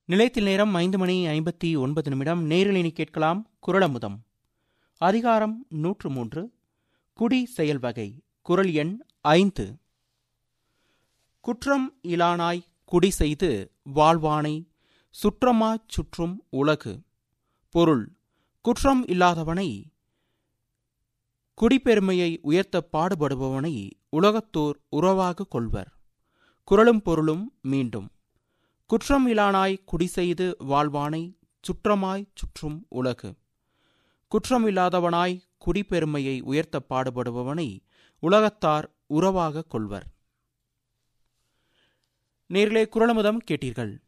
நிலையத்தில் நேரம் ஐந்து மணி ஐம்பத்தி ஒன்பது நிமிடம் நேரில் இனி கேட்கலாம் குரலமுதம் அதிகாரம் நூற்று மூன்று குடி செயல் வகை குரல் எண் ஐந்து குற்றம் இலானாய் குடி செய்து வாழ்வானை சுற்றமாச் சுற்றும் உலகு பொருள் குற்றம் இல்லாதவனை குடிப்பெருமையை உயர்த்த பாடுபடுபவனை உலகத்தோர் உறவாக கொள்வர் குரலும் பொருளும் மீண்டும் குற்றம் இலானாய் குடி செய்து வாழ்வானை சுற்றமாய் சுற்றும் உலகு குற்றம் இல்லாதவனாய் குடிப்பெருமையை உயர்த்த பாடுபடுபவனை உலகத்தார் உறவாக கொள்வர் நேரிலே குரலமுதம் கேட்டீர்கள்